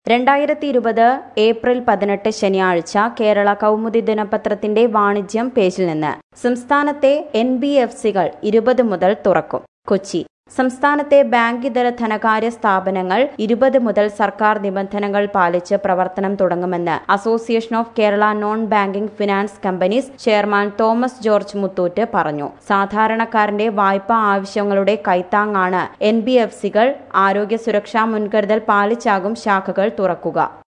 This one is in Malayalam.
രണ്ടായിരത്തി ഇരുപത് ഏപ്രിൽ പതിനെട്ട് ശനിയാഴ്ച കേരള കൗമുദി ദിനപത്രത്തിന്റെ വാണിജ്യം പേജിൽ നിന്ന് സംസ്ഥാനത്തെ എൻ ബി എഫ് സികൾ ഇരുപത് മുതൽ തുറക്കും കൊച്ചി സംസ്ഥാനത്തെ ബാങ്കിതര ധനകാര്യ സ്ഥാപനങ്ങൾ ഇരുപത് മുതൽ സർക്കാർ നിബന്ധനകൾ പാലിച്ച് പ്രവർത്തനം തുടങ്ങുമെന്ന് association of Kerala non banking finance companies chairman Thomas George Muthoot പറഞ്ഞു സാധാരണക്കാരന്റെ വായ്പാ ആവശ്യങ്ങളുടെ കൈത്താങ്ങാണ് എൻ ബി എഫ് സികൾ ആരോഗ്യ സുരക്ഷാ മുൻകരുതൽ പാലിച്ചാകും ശാഖകൾ തുറക്കുക